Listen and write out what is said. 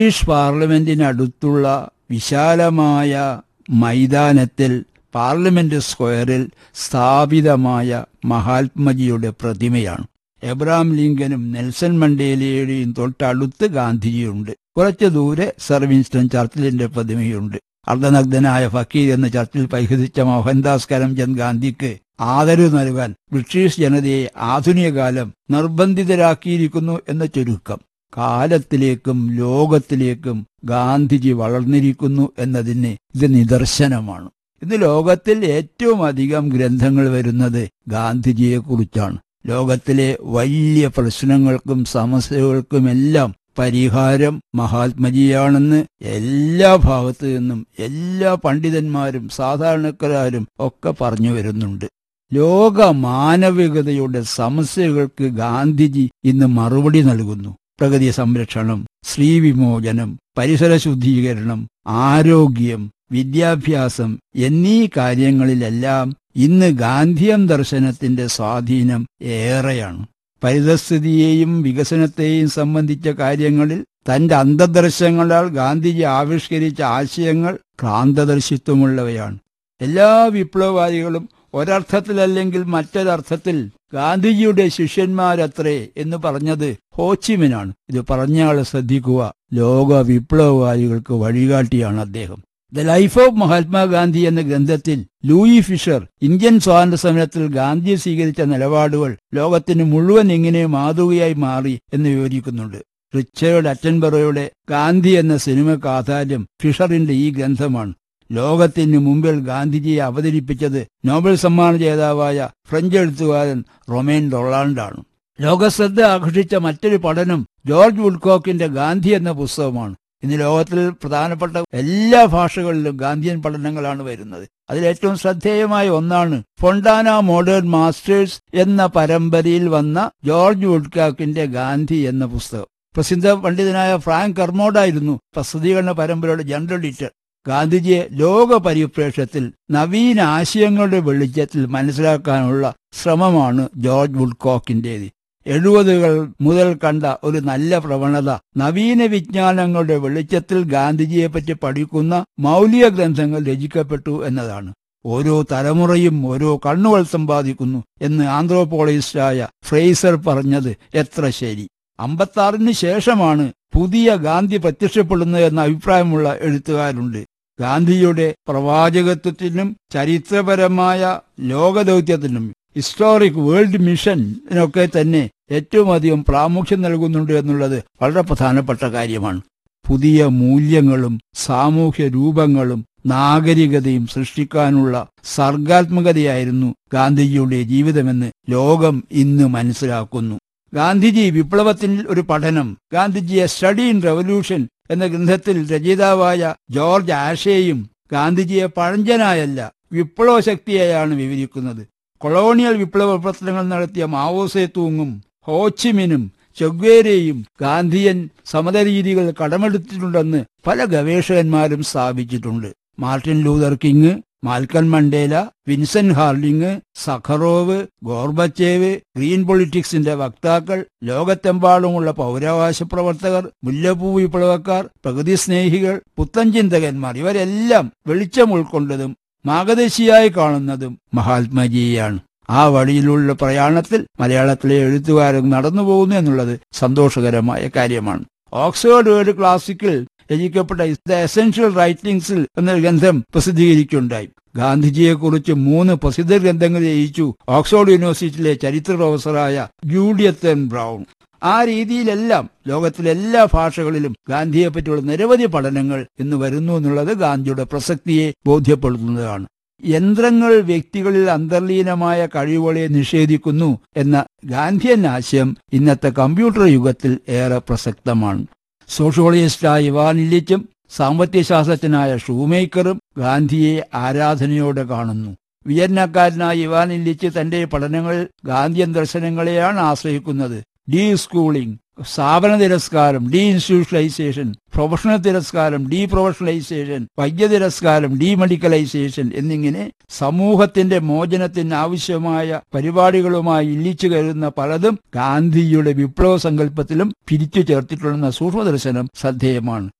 British പാർലമെന്റിനടുത്തുള്ള വിശാലമായ മൈതാനത്തിൽ parliament സ്ക്വയറിൽ സ്ഥാപിതമായ മഹാത്മജിയുടെ പ്രതിമയാണ് എബ്രഹാം ലിങ്കനും നെൽസൺ മണ്ടേലയുടെയും തൊട്ടടുത്ത് ഗാന്ധിജിയുണ്ട് കുറച്ചു ദൂരെ സർ വിൻസ്റ്റൺ ചർച്ചിലിന്റെ പ്രതിമയുണ്ട് അർദ്ധനഗ്ധനായ ഫക്കീർ എന്ന ചർച്ചിൽ പരിഹസിച്ച മോഹൻദാസ് കരംചന്ദ് ഗാന്ധിക്ക് ആദരവ് നൽകാൻ ബ്രിട്ടീഷ് ജനതയെ ആധുനിക കാലം നിർബന്ധിതരാക്കിയിരിക്കുന്നു എന്ന ചുരുക്കം കാലത്തിലേക്കും ലോകത്തിലേക്കും ഗാന്ധിജി വളർന്നിരിക്കുന്നു എന്നതിന് ഇത് നിദർശനമാണ് ഇന്ന് ലോകത്തിൽ ഏറ്റവും അധികം ഗ്രന്ഥങ്ങൾ വരുന്നത് ഗാന്ധിജിയെക്കുറിച്ചാണ് ലോകത്തിലെ വലിയ പ്രശ്നങ്ങൾക്കും സമസ്യകൾക്കുമെല്ലാം പരിഹാരം മഹാത്മജിയാണെന്ന് എല്ലാ ഭാഗത്തു നിന്നും എല്ലാ പണ്ഡിതന്മാരും സാധാരണക്കാരും ഒക്കെ പറഞ്ഞു വരുന്നുണ്ട് ലോക മാനവികതയുടെ സമസ്യകൾക്ക് ഗാന്ധിജി ഇന്ന് മറുപടി നൽകുന്നു പ്രകൃതി സംരക്ഷണം സ്ത്രീവിമോചനം പരിസര ശുദ്ധീകരണം ആരോഗ്യം വിദ്യാഭ്യാസം എന്നീ കാര്യങ്ങളിലെല്ലാം ഇന്ന് ഗാന്ധിയൻ ദർശനത്തിന്റെ സ്വാധീനം ഏറെയാണ് പരിതസ്ഥിതിയെയും വികസനത്തെയും സംബന്ധിച്ച കാര്യങ്ങളിൽ തന്റെ അന്തദർശങ്ങളാൽ ഗാന്ധിജി ആവിഷ്കരിച്ച ആശയങ്ങൾ ക്രാന്തദർശിത്വമുള്ളവയാണ് എല്ലാ വിപ്ലവവാദികളും ഒരർത്ഥത്തിലല്ലെങ്കിൽ മറ്റൊരർത്ഥത്തിൽ ഗാന്ധിജിയുടെ ശിഷ്യന്മാരത്രേ എന്ന് പറഞ്ഞത് ഹോച്ചിമിനാണ് ഇത് പറഞ്ഞയാളെ ശ്രദ്ധിക്കുക ലോക വിപ്ലവവാദികൾക്ക് വഴികാട്ടിയാണ് അദ്ദേഹം ദ ലൈഫ് ഓഫ് മഹാത്മാഗാന്ധി എന്ന ഗ്രന്ഥത്തിൽ ലൂയി ഫിഷർ ഇന്ത്യൻ സ്വാതന്ത്ര്യ സമരത്തിൽ ഗാന്ധി സ്വീകരിച്ച നിലപാടുകൾ ലോകത്തിന് മുഴുവൻ എങ്ങനെ മാതൃകയായി മാറി എന്ന് വിവരിക്കുന്നുണ്ട് റിച്ചേർഡ് അറ്റൻബറോയുടെ ഗാന്ധി എന്ന സിനിമക്ക് ആധാരം ഫിഷറിന്റെ ഈ ഗ്രന്ഥമാണ് ലോകത്തിന് മുമ്പിൽ ഗാന്ധിജിയെ അവതരിപ്പിച്ചത് നോബൽ സമ്മാന ജേതാവായ ഫ്രഞ്ച് എഴുത്തുകാരൻ റൊമേൻ റൊളാണ്ടാണ് ലോകശ്രദ്ധ ആകർഷിച്ച മറ്റൊരു പഠനം ജോർജ് വുഡ്കോക്കിന്റെ ഗാന്ധി എന്ന പുസ്തകമാണ് ഇന്ന് ലോകത്തിൽ പ്രധാനപ്പെട്ട എല്ലാ ഭാഷകളിലും ഗാന്ധിയൻ പഠനങ്ങളാണ് വരുന്നത് അതിലേറ്റവും ശ്രദ്ധേയമായ ഒന്നാണ് ഫൊണ്ടാന മോഡേൺ മാസ്റ്റേഴ്സ് എന്ന പരമ്പരയിൽ വന്ന ജോർജ് വുഡ്കാക്കിന്റെ ഗാന്ധി എന്ന പുസ്തകം പ്രസിദ്ധ പണ്ഡിതനായ ഫ്രാങ്ക് കർമോഡായിരുന്നു പ്രസിദ്ധീകരണ പരമ്പരയുടെ ജനറൽ എഡിറ്റർ ഗാന്ധിജിയെ ലോക പരിപ്രേക്ഷ്യത്തിൽ നവീന ആശയങ്ങളുടെ വെളിച്ചത്തിൽ മനസ്സിലാക്കാനുള്ള ശ്രമമാണ് ജോർജ് വുഡ്കോക്കിന്റേത് എഴുപതുകൾ മുതൽ കണ്ട ഒരു നല്ല പ്രവണത നവീന വിജ്ഞാനങ്ങളുടെ വെളിച്ചത്തിൽ ഗാന്ധിജിയെപ്പറ്റി പഠിക്കുന്ന മൗലിക ഗ്രന്ഥങ്ങൾ രചിക്കപ്പെട്ടു എന്നതാണ് ഓരോ തലമുറയും ഓരോ കണ്ണുകൾ സമ്പാദിക്കുന്നു എന്ന് ആന്ത്രോപോളജിസ്റ്റായ ഫ്രേസർ പറഞ്ഞത് എത്ര ശരി അമ്പത്താറിന് ശേഷമാണ് പുതിയ ഗാന്ധി പ്രത്യക്ഷപ്പെടുന്നത് എന്ന അഭിപ്രായമുള്ള എഴുത്തുകാരുണ്ട് ഗാന്ധിയുടെ പ്രവാചകത്വത്തിനും ചരിത്രപരമായ ലോകദൗത്യത്തിനും ഹിസ്റ്റോറിക് വേൾഡ് മിഷനൊക്കെ തന്നെ ഏറ്റവും അധികം പ്രാമുഖ്യം നൽകുന്നുണ്ട് എന്നുള്ളത് വളരെ പ്രധാനപ്പെട്ട കാര്യമാണ് പുതിയ മൂല്യങ്ങളും സാമൂഹ്യ രൂപങ്ങളും നാഗരികതയും സൃഷ്ടിക്കാനുള്ള സർഗാത്മകതയായിരുന്നു ഗാന്ധിജിയുടെ ജീവിതമെന്ന് ലോകം ഇന്ന് മനസ്സിലാക്കുന്നു ഗാന്ധിജി വിപ്ലവത്തിൽ ഒരു പഠനം ഗാന്ധിജിയെ സ്റ്റഡി ഇൻ റവല്യൂഷൻ എന്ന ഗ്രന്ഥത്തിൽ രചയിതാവായ ജോർജ് ആഷേയും ഗാന്ധിജിയെ പഴഞ്ചനായല്ല വിപ്ലവ ശക്തിയായാണ് വിവരിക്കുന്നത് കൊളോണിയൽ വിപ്ലവ പ്രവർത്തനങ്ങൾ നടത്തിയ മാവോസെ തൂങ്ങും ഹോച്ചിമിനും ചെഗ്വേരയും ഗാന്ധിയൻ സമതരീതികൾ കടമെടുത്തിട്ടുണ്ടെന്ന് പല ഗവേഷകന്മാരും സ്ഥാപിച്ചിട്ടുണ്ട് Martin Luther King Malcolm Mandela Vincent Harding Sakharov Gorbachev green പൊളിറ്റിക്സിന്റെ വക്താക്കൾ ലോകത്തെമ്പാടുമുള്ള പൗരാവകാശ പ്രവർത്തകർ മുല്ലപ്പൂ വിപ്ലവക്കാർ പ്രകൃതി സ്നേഹികൾ പുത്തൻ ചിന്തകന്മാർ ഇവരെല്ലാം വെളിച്ചം ഉൾക്കൊണ്ടതും മാർഗദർശിയായി കാണുന്നതും മഹാത്മജിയാണ് ആ വഴിയിലുള്ള പ്രയാണത്തിൽ മലയാളത്തിലെ എഴുത്തുകാരൻ നടന്നു പോകുന്നു എന്നുള്ളത് സന്തോഷകരമായ കാര്യമാണ് ഓക്സ്ഫോർഡ് വേർഡ് ക്ലാസിക്കിൽ രചിക്കപ്പെട്ട ദ എസെൻഷ്യൽ റൈറ്റിംഗ്സിൽ എന്ന ഗ്രന്ഥം പ്രസിദ്ധീകരിക്കുകയുണ്ടായി ഗാന്ധിജിയെക്കുറിച്ച് മൂന്ന് പ്രസിദ്ധ ഗ്രന്ഥങ്ങൾ രചിച്ചു ഓക്സ്ഫോർഡ് യൂണിവേഴ്സിറ്റിയിലെ ചരിത്ര പ്രൊഫസറായ ജൂഡിയത്തൻ ബ്രൗൺ ആ രീതിയിലെല്ലാം ലോകത്തിലെ എല്ലാ ഭാഷകളിലും ഗാന്ധിയെ പറ്റിയുള്ള നിരവധി പഠനങ്ങൾ ഇന്ന് വരുന്നു എന്നുള്ളത് ഗാന്ധിയുടെ പ്രസക്തിയെ ബോധ്യപ്പെടുത്തുന്നതാണ് യന്ത്രങ്ങൾ വ്യക്തികളിൽ അന്തർലീനമായ കഴിവുകളെ നിഷേധിക്കുന്നു എന്ന ഗാന്ധിയൻ ആശയം ഇന്നത്തെ കമ്പ്യൂട്ടർ യുഗത്തിൽ ഏറെ പ്രസക്തമാണ് സോഷ്യോളജിസ്റ്റായ ഇവാൻ ഇല്ലിച്ചും സാമ്പത്തിക ശാസ്ത്രജ്ഞനായ ഷൂമേക്കറും ഗാന്ധിയെ ആരാധനയോടെ കാണുന്നു വിയന്നക്കാരനായ ഇവാൻ ഇല്ലിച്ച് തന്റെ പഠനങ്ങളിൽ ഗാന്ധിയൻ ദർശനങ്ങളെയാണ് ആശ്രയിക്കുന്നത് ഡീ സ്കൂളിംഗ് സ്ഥാപന തിരസ്കാരം ഡീ ഇൻസ്റ്റിറ്റ്യൂഷണലൈസേഷൻ പ്രൊഫഷണൽ തിരസ്കാരം ഡീ പ്രൊഫഷണലൈസേഷൻ വൈദ്യ തിരസ്കാരം ഡീ മെഡിക്കലൈസേഷൻ എന്നിങ്ങനെ സമൂഹത്തിന്റെ മോചനത്തിന് ആവശ്യമായ പരിപാടികളുമായി ഇല്ലിച്ചു കയറുന്ന പലതും ഗാന്ധിജിയുടെ വിപ്ലവ സങ്കല്പത്തിലും പിരിച്ചു ചേർത്തിട്ടുണ്ടെന്ന സൂക്ഷ്മദർശനം ശ്രദ്ധേയമാണ്